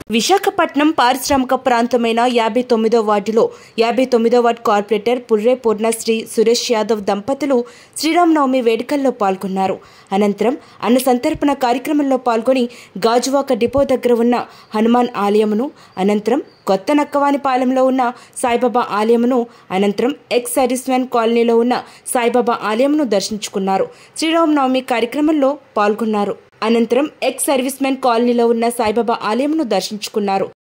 విశాఖపట్నం పారిశ్రామిక ప్రాంతమైన యాభై తొమ్మిదో వార్డులో యాభై తొమ్మిదో వార్డు కార్పొరేటర్ పుర్రే పూర్ణశ్రీ సురేష్ యాదవ్ దంపతులు శ్రీరామనవమి వేడుకల్లో పాల్గొన్నారు అనంతరం అన్న సంతర్పణ కార్యక్రమంలో పాల్గొని గాజువాక డిపో దగ్గర ఉన్న హనుమాన్ ఆలయమును అనంతరం కొత్త నక్కవానిపాలెంలో ఉన్న సాయిబాబా ఆలయమును అనంతరం ఎక్స్ సర్వీస్మెన్ కాలనీలో ఉన్న సాయిబాబా ఆలయమును దర్శించుకున్నారు శ్రీరామనవమి కార్యక్రమంలో పాల్గొన్నారు అనంతరం ఎక్స్ సర్వీస్మెన్ కాలనీలో ఉన్న సాయిబాబా ఆలయమును దర్శించుకున్నారు